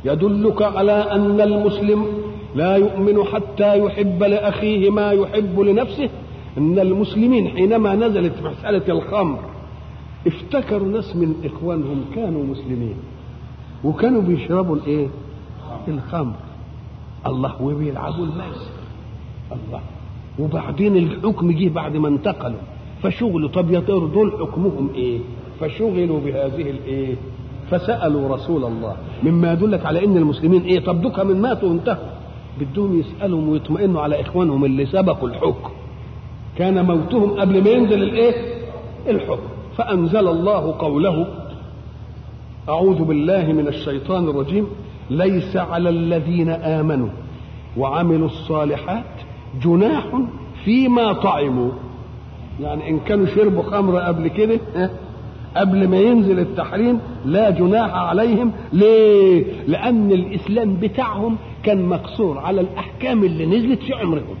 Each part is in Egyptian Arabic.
يدلك على أن المسلم لا يؤمن حتى يحب لأخيه ما يحب لنفسه أن المسلمين حينما نزلت مسألة الخمر افتكروا ناس من إخوانهم كانوا مسلمين وكانوا بيشربوا الايه الخمر الله وبيلعبوا الميسر الله وبعدين الحكم جه بعد ما انتقلوا فشغلوا طب يا ترى دول حكمهم ايه فشغلوا بهذه الايه فسالوا رسول الله مما يدلك على ان المسلمين ايه طب دوكا من ماتوا وانتهوا بدهم يسالهم ويطمئنوا على اخوانهم اللي سبقوا الحكم كان موتهم قبل ما ينزل الايه الحكم فانزل الله قوله أعوذ بالله من الشيطان الرجيم ليس على الذين آمنوا وعملوا الصالحات جناح فيما طعموا يعني إن كانوا شربوا خمر قبل كده قبل ما ينزل التحريم لا جناح عليهم ليه؟ لأن الإسلام بتاعهم كان مقصور على الأحكام اللي نزلت في عمرهم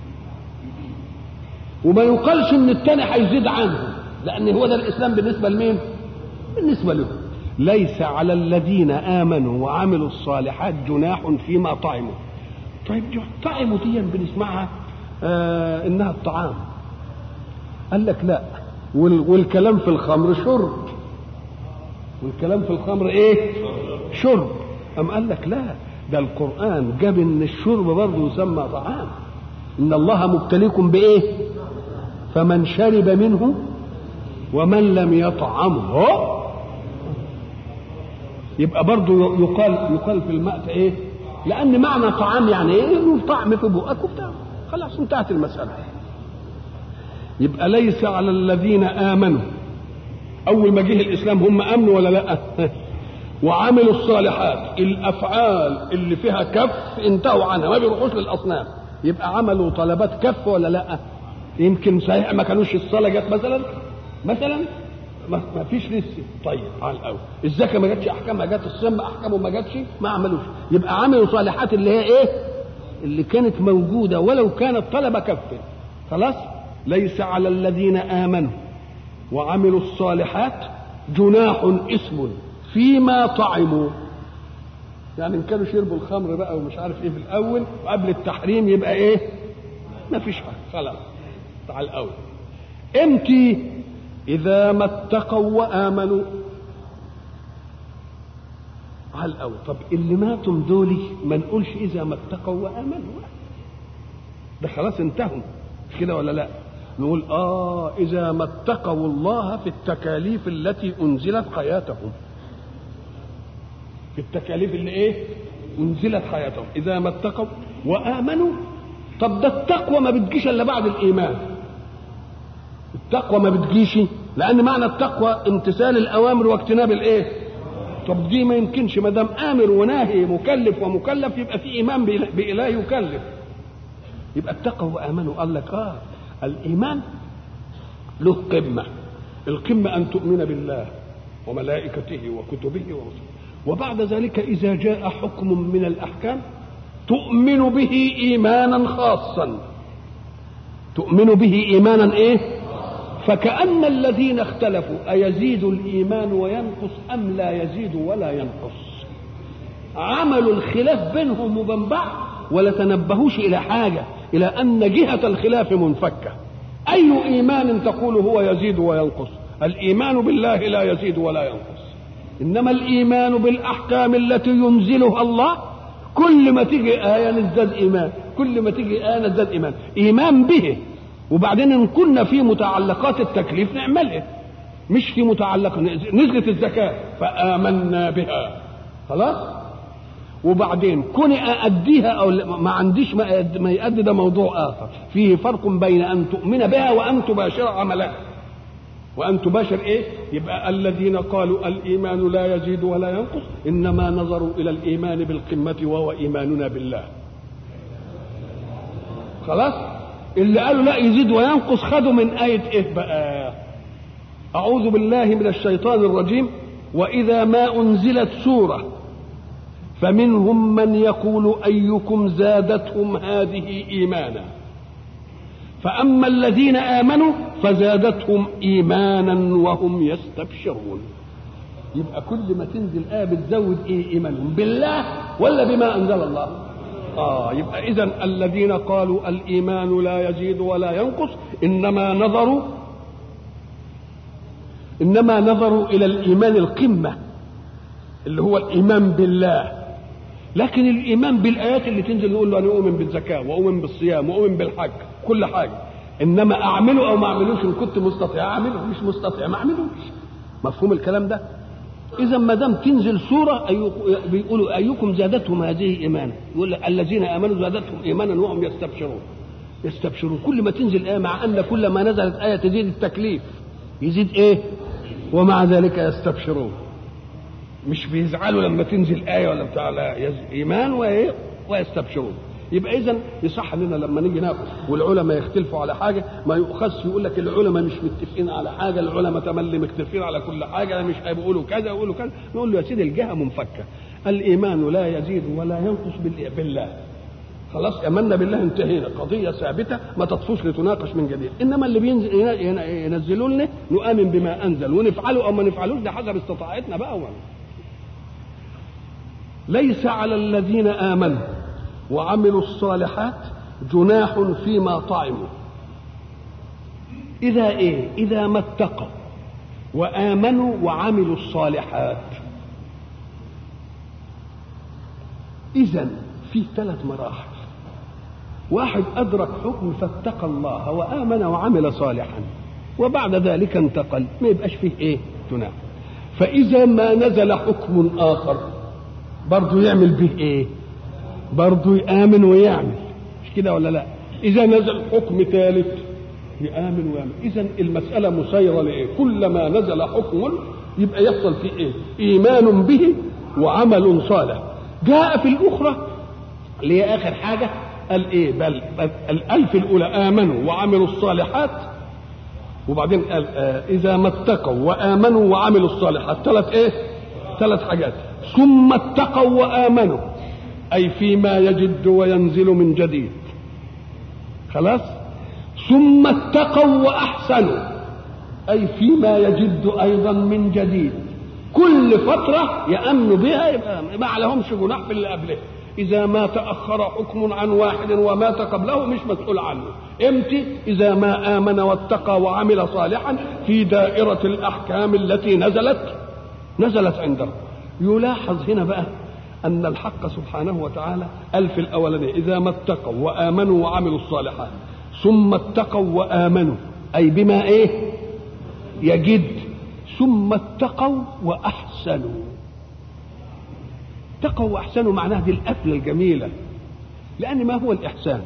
وما يقالش إن التاني هيزيد عنهم لأن هو ده الإسلام بالنسبة لمين؟ بالنسبة لهم ليس على الذين امنوا وعملوا الصالحات جناح فيما طعموا طيب طعموا دي بنسمعها آه انها الطعام قال لك لا والكلام في الخمر شرب والكلام في الخمر ايه شرب ام قال لك لا ده القران جاب ان الشرب برضه يسمى طعام ان الله مبتليكم بايه فمن شرب منه ومن لم يطعمه يبقى برضه يقال يقال في الماء ايه؟ لأن معنى طعام يعني ايه؟ له طعم في بقك وبتاع خلاص انتهت المسألة. يبقى ليس على الذين آمنوا أول ما جه الإسلام هم آمنوا ولا لأ؟ وعملوا الصالحات الأفعال اللي فيها كف انتهوا عنها ما بيروحوش للأصنام يبقى عملوا طلبات كف ولا لأ؟ يمكن صحيح ما كانوش الصلاة جت مثلا مثلا ما فيش لسه طيب على الاول الزكاه ما جاتش احكامها جت الصيام احكامه ما جاتش ما عملوش يبقى عملوا صالحات اللي هي ايه اللي كانت موجوده ولو كانت طلب كف خلاص ليس على الذين امنوا وعملوا الصالحات جناح اسم فيما طعموا يعني ان كانوا شربوا الخمر بقى ومش عارف ايه في الاول وقبل التحريم يبقى ايه ما فيش حاجه خلاص على الاول امتى إذا ما اتقوا وآمنوا على الأول طب اللي ماتوا دول ما نقولش إذا ما اتقوا وآمنوا ده خلاص انتهوا مش كده ولا لا نقول آه إذا ما اتقوا الله في التكاليف التي أنزلت حياتهم في التكاليف اللي إيه أنزلت حياتهم إذا ما اتقوا وآمنوا طب ده التقوى ما بتجيش إلا بعد الإيمان التقوى ما بتجيش لان معنى التقوى امتثال الاوامر واجتناب الايه طب دي ما يمكنش ما دام امر وناهي مكلف ومكلف يبقى في ايمان باله يكلف يبقى التقوى وامنوا قال لك اه الايمان له قمه القمه ان تؤمن بالله وملائكته وكتبه ورسله وبعد ذلك اذا جاء حكم من الاحكام تؤمن به ايمانا خاصا تؤمن به ايمانا ايه فكأن الذين اختلفوا أيزيد الإيمان وينقص أم لا يزيد ولا ينقص عملوا الخلاف بينهم وبين بعض ولا تنبهوش إلى حاجة إلى أن جهة الخلاف منفكة أي إيمان تقول هو يزيد وينقص الإيمان بالله لا يزيد ولا ينقص إنما الإيمان بالأحكام التي ينزلها الله كل ما تيجي آية نزداد إيمان كل ما تيجي آية نزداد إيمان إيمان به وبعدين ان كنا في متعلقات التكليف نعملها مش في متعلق نزلت الزكاة فآمنا بها خلاص وبعدين كوني أأديها أو ما عنديش ما يأدي ده موضوع آخر فيه فرق بين أن تؤمن بها وأن تباشر عملها وأن تباشر إيه يبقى الذين قالوا الإيمان لا يزيد ولا ينقص إنما نظروا إلى الإيمان بالقمة وهو إيماننا بالله خلاص اللي قالوا لا يزيد وينقص خدوا من آية إيه بقى أعوذ بالله من الشيطان الرجيم وإذا ما أنزلت سورة فمنهم من يقول أيكم زادتهم هذه إيمانا فأما الذين آمنوا فزادتهم إيمانا وهم يستبشرون يبقى كل ما تنزل آية بتزود إيه إيمانهم بالله ولا بما أنزل الله آه يبقى إذا الذين قالوا الإيمان لا يزيد ولا ينقص إنما نظروا إنما نظروا إلى الإيمان القمة اللي هو الإيمان بالله لكن الإيمان بالآيات اللي تنزل نقول له أنا أؤمن بالزكاة وأؤمن بالصيام وأؤمن بالحج كل حاجة إنما أعمله أو ما أعملوش إن كنت مستطيع أعمله مش مستطيع ما أعملوش مفهوم الكلام ده إذا ما دام تنزل سورة بيقولوا أيكم زادتهم هذه إيمانا يقول الذين آمنوا زادتهم إيمانا وهم يستبشرون يستبشرون كل ما تنزل آية مع أن كل ما نزلت آية تزيد التكليف يزيد إيه ومع ذلك يستبشرون مش بيزعلوا لما تنزل آية ولا بتاع لا إيمان وإيه ويستبشرون يبقى اذا يصح لنا لما نيجي ناخد والعلماء يختلفوا على حاجه ما يؤخذش يقول لك العلماء مش متفقين على حاجه العلماء تملي مختلفين على كل حاجه مش هيقولوا كذا يقولوا كذا نقول له يا سيدي الجهه منفكه الايمان لا يزيد ولا ينقص بالله خلاص امنا بالله انتهينا قضيه ثابته ما تطفوش لتناقش من جديد انما اللي بينزل ينزلوا لنا نؤمن بما انزل ونفعله او ما نفعلوش ده حسب استطاعتنا بقى أولا. ليس على الذين امنوا وعملوا الصالحات جناح فيما طعموا إذا إيه؟ إذا ما اتقوا وآمنوا وعملوا الصالحات إذا في ثلاث مراحل واحد أدرك حكم فاتقى الله وآمن وعمل صالحا وبعد ذلك انتقل ما يبقاش فيه إيه؟ جناح فإذا ما نزل حكم آخر برضه يعمل به إيه؟ برضه يآمن ويعمل مش كده ولا لا إذا نزل حكم ثالث يآمن ويعمل إذا المسألة مسيرة لإيه كلما نزل حكم يبقى يحصل فيه إيه إيمان به وعمل صالح جاء في الأخرى اللي هي آخر حاجة قال إيه بل, بل الألف الأولى آمنوا وعملوا الصالحات وبعدين قال آه إذا ما اتقوا وآمنوا وعملوا الصالحات ثلاث إيه ثلاث حاجات ثم اتقوا وآمنوا أي فيما يجد وينزل من جديد خلاص ثم اتقوا وأحسنوا أي فيما يجد أيضا من جديد كل فترة يأمن بها يبقى ما عليهمش جناح في اللي قبله إذا ما تأخر حكم عن واحد ومات قبله مش مسؤول عنه امتى إذا ما آمن واتقى وعمل صالحا في دائرة الأحكام التي نزلت نزلت عنده يلاحظ هنا بقى أن الحق سبحانه وتعالى قال في الأولانية إذا ما اتقوا وآمنوا وعملوا الصالحات ثم اتقوا وآمنوا أي بما إيه يجد ثم اتقوا وأحسنوا اتقوا وأحسنوا معناها دي القفلة الجميلة لأن ما هو الإحسان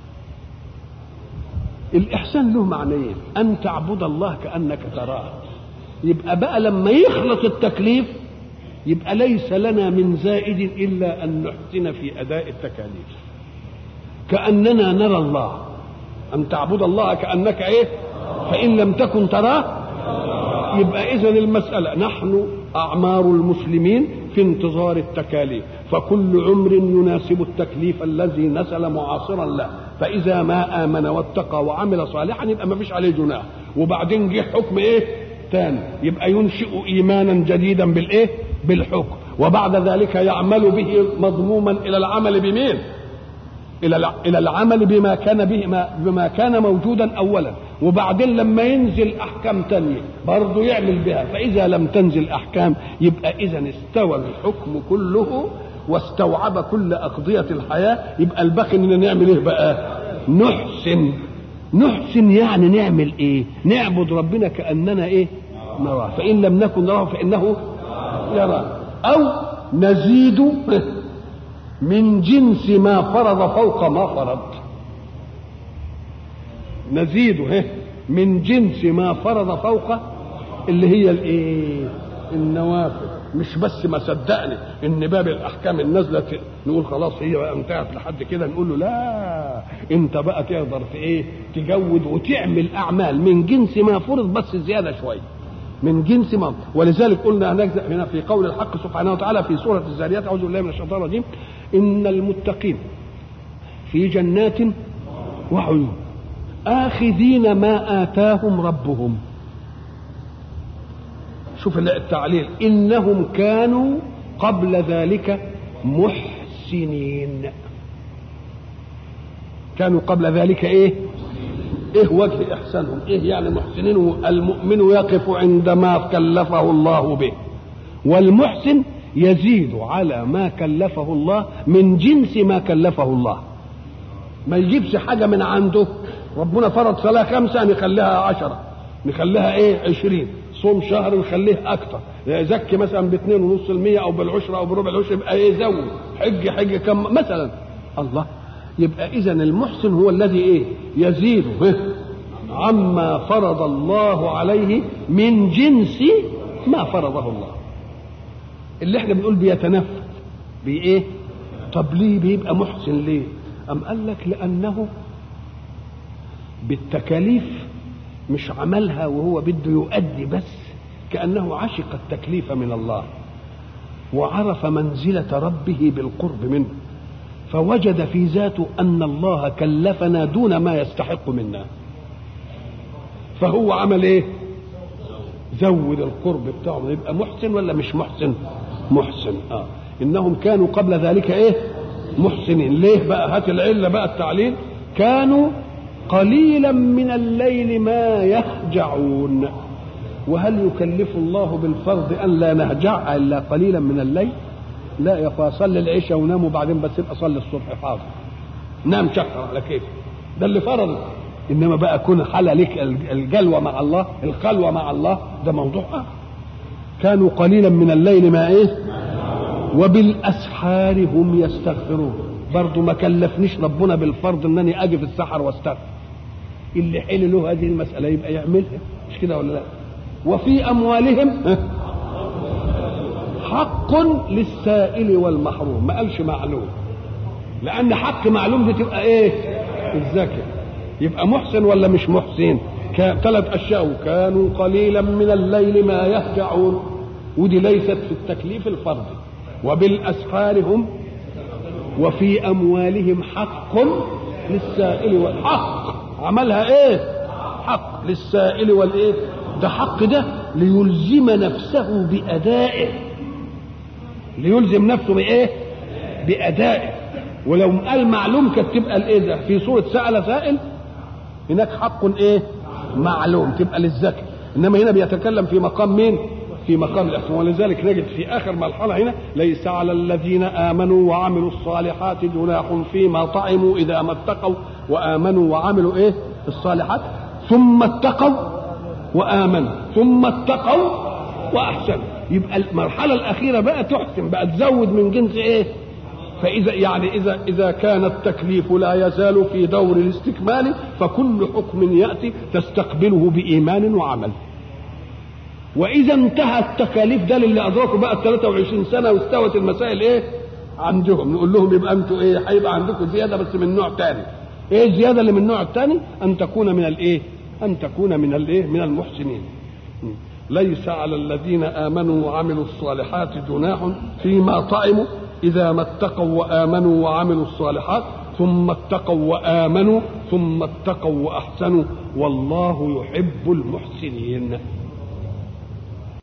الإحسان له معنيين أن تعبد الله كأنك تراه يبقى بقى لما يخلص التكليف يبقى ليس لنا من زائد إلا أن نحسن في أداء التكاليف كأننا نرى الله أن تعبد الله كأنك إيه فإن لم تكن تراه يبقى إذا المسألة نحن أعمار المسلمين في انتظار التكاليف فكل عمر يناسب التكليف الذي نزل معاصرا له فإذا ما آمن واتقى وعمل صالحا يبقى ما فيش عليه جناح وبعدين جه حكم إيه تاني يبقى ينشئ إيمانا جديدا بالإيه بالحكم وبعد ذلك يعمل به مضموما إلى العمل بمين الى الى العمل بما كان به بما كان موجودا اولا وبعدين لما ينزل احكام تانية برضه يعمل بها فاذا لم تنزل احكام يبقى اذا استوى الحكم كله واستوعب كل اقضيه الحياه يبقى الباقي اننا نعمل ايه بقى نحسن نحسن يعني نعمل ايه نعبد ربنا كاننا ايه نراه فان لم نكن نراه فانه يراه او نزيد من جنس ما فرض فوق ما فرض نزيده من جنس ما فرض فوق اللي هي الايه النوافل مش بس ما صدقني ان باب الاحكام النازله نقول خلاص هي بقى انتهت لحد كده نقول له لا انت بقى تقدر في ايه تجود وتعمل اعمال من جنس ما فرض بس زياده شويه من جنس ما ولذلك قلنا هناك هنا في قول الحق سبحانه وتعالى في سوره الزاريات اعوذ بالله من الشيطان الرجيم ان المتقين في جنات وعيون آخذين ما آتاهم ربهم شوف التعليل انهم كانوا قبل ذلك محسنين كانوا قبل ذلك ايه ايه وجه احسانهم ايه يعني محسنين المؤمن يقف عندما كلفه الله به والمحسن يزيد على ما كلفه الله من جنس ما كلفه الله ما يجيبش حاجة من عنده ربنا فرض صلاة خمسة نخليها عشرة نخليها ايه عشرين صوم شهر نخليه اكتر زكي مثلا باثنين ونص المية او بالعشرة او بربع العشرة يبقى ايه زود حج حج كم مثلا الله يبقى اذا المحسن هو الذي ايه يزيد عما فرض الله عليه من جنس ما فرضه الله اللي احنا بنقول بيتنفذ بايه طب ليه بيبقى محسن ليه ام قال لك لانه بالتكاليف مش عملها وهو بده يؤدي بس كانه عشق التكليف من الله وعرف منزله ربه بالقرب منه فوجد في ذاته ان الله كلفنا دون ما يستحق منا فهو عمل ايه زود القرب بتاعه يبقى محسن ولا مش محسن محسن اه انهم كانوا قبل ذلك ايه محسنين ليه بقى هات العله بقى التعليل كانوا قليلا من الليل ما يهجعون وهل يكلف الله بالفرض ان لا نهجع الا قليلا من الليل لا يا اخويا صلي العشاء ونام وبعدين بس يبقى صلي الصبح حاضر نام شكر على كيف ده اللي فرض انما بقى كون حل لك الجلوه مع الله الخلوه مع الله ده موضوع آه. كانوا قليلا من الليل ما ايه وبالاسحار هم يستغفرون برضه ما كلفنيش ربنا بالفرض انني اجي في السحر واستغفر اللي حل له هذه المساله يبقى يعملها مش كده ولا لا وفي اموالهم حق للسائل والمحروم ما قالش معلوم لان حق معلوم دي تبقى ايه الزكاه يبقى محسن ولا مش محسن ثلاث اشياء كانوا قليلا من الليل ما يهجعون ودي ليست في التكليف الفردي وبالاسحار هم وفي اموالهم حق للسائل والحق عملها ايه حق للسائل والايه ده حق ده ليلزم نفسه بادائه ليلزم نفسه بايه بادائه ولو قال معلوم كانت تبقى الايه ده في سوره سال سائل هناك حق ايه معلوم تبقى للذكر انما هنا بيتكلم في مقام مين في مقام الاحسان ولذلك نجد في اخر مرحله هنا ليس على الذين امنوا وعملوا الصالحات جناح فيما طعموا اذا ما اتقوا وامنوا وعملوا ايه الصالحات ثم اتقوا وامنوا ثم اتقوا واحسنوا يبقى المرحله الاخيره بقى تحسن بقى تزود من جنس ايه فإذا يعني إذا إذا كان التكليف لا يزال في دور الاستكمال فكل حكم يأتي تستقبله بإيمان وعمل. وإذا انتهى التكاليف ده للي أدركوا بقى ال 23 سنة واستوت المسائل إيه؟ عندهم نقول لهم يبقى أنتوا إيه؟ هيبقى عندكم زيادة بس من نوع تاني. إيه الزيادة اللي من النوع الثاني؟ أن تكون من الإيه؟ أن تكون من الإيه؟ من المحسنين. ليس على الذين آمنوا وعملوا الصالحات جناح فيما طعموا إذا ما اتقوا وآمنوا وعملوا الصالحات ثم اتقوا وآمنوا ثم اتقوا وأحسنوا والله يحب المحسنين